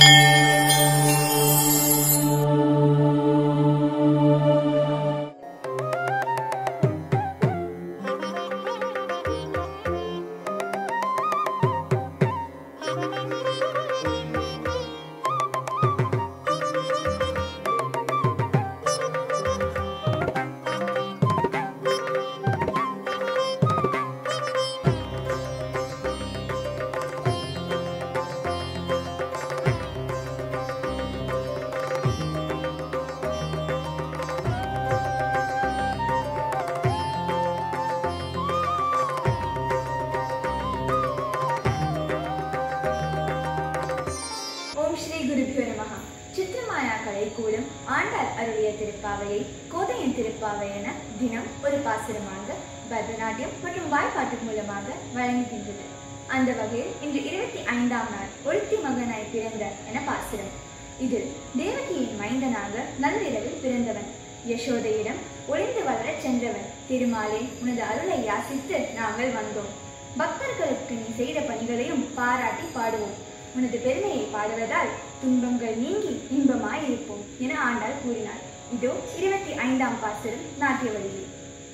ஓம் ஸ்ரீ குருபியோ நமஹ சித்திரமாயா கலைக்கூடம் ஆண்டாள் அருளிய திருப்பாவையை கோதையின் திருப்பாவை என தினம் ஒரு பாசுரமாக பரதநாட்டியம் மற்றும் வாய்ப்பாட்டு மூலமாக வழங்குகின்றது அந்த வகையில் இன்று இருபத்தி ஐந்தாம் நாள் ஒருத்தி மகனாய் பிறந்த என பாசுரம் இதில் தேவகியின் மைந்தனாக நள்ளிரவில் பிறந்தவன் யசோதையிடம் ஒளிந்து வளரச் சென்றவன் திருமாலே உனது அருளை யாசித்து நாங்கள் வந்தோம் பக்தர்களுக்கு நீ செய்த பணிகளையும் பாராட்டி பாடுவோம் உனது பெருமையை பாடுவதால் துன்பங்கள் நீங்கி இன்பமாயிருப்போம் என ஆண்டாள் கூறினார் இதோ இருபத்தி ஐந்தாம் பாசுரம் நாட்டிய வழியில்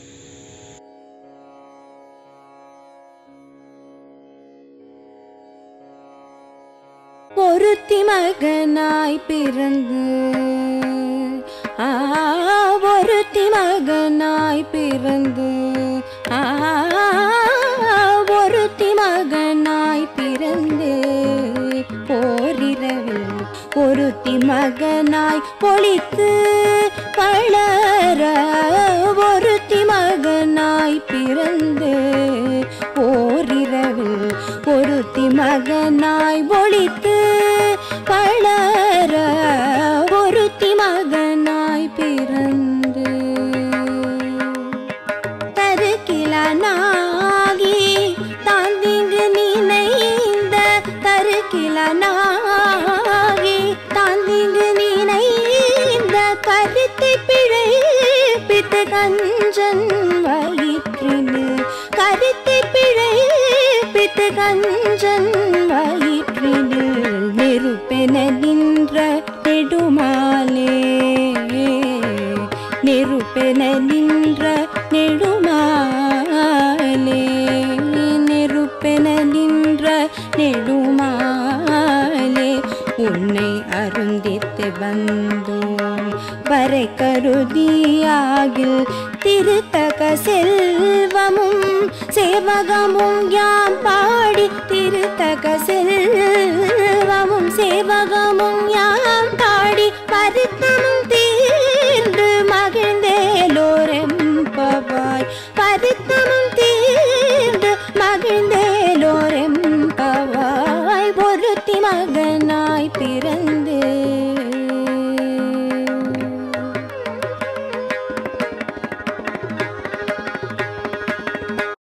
ஒருத்தி மகனாய் பிறந்து ஆ, ஒருத்தி மகனாய் பிறந்து ஆ, ஒருத்தி மகனாய் பிறந்து போரிரவில் ஒருத்தி மகனாய் பொழித்து வளர ஒருத்தி மகனாய் பிறந்து ஓரிரவில் ஒருத்தி மகனாய் ஒளித்து வளர ஒருத்தி மகனாய் பிறந்து தருக்கிலனாகி தாந்திங்கு நினைந்த தருக்கிலனாகி தாந்திங்கு நினைந்த கருத்தை பிழைப்பித்து கஞ்சன் வயிற்றினில் கருத்தை பிழைப்பித்து கஞ்சன் வயிற்றினில் நெருப்பென நின்ற நெடுமாலே நெருப்பென நின்ற நெடுமாலே நெருப்பென நின்ற நெடுமாலே உன்னை அருந்தித்து வந்தோம் வரை கருதியாகில் திருத்தக செல்வமும் சேவகமும் யாம் பாடி திருத்தக செல்வ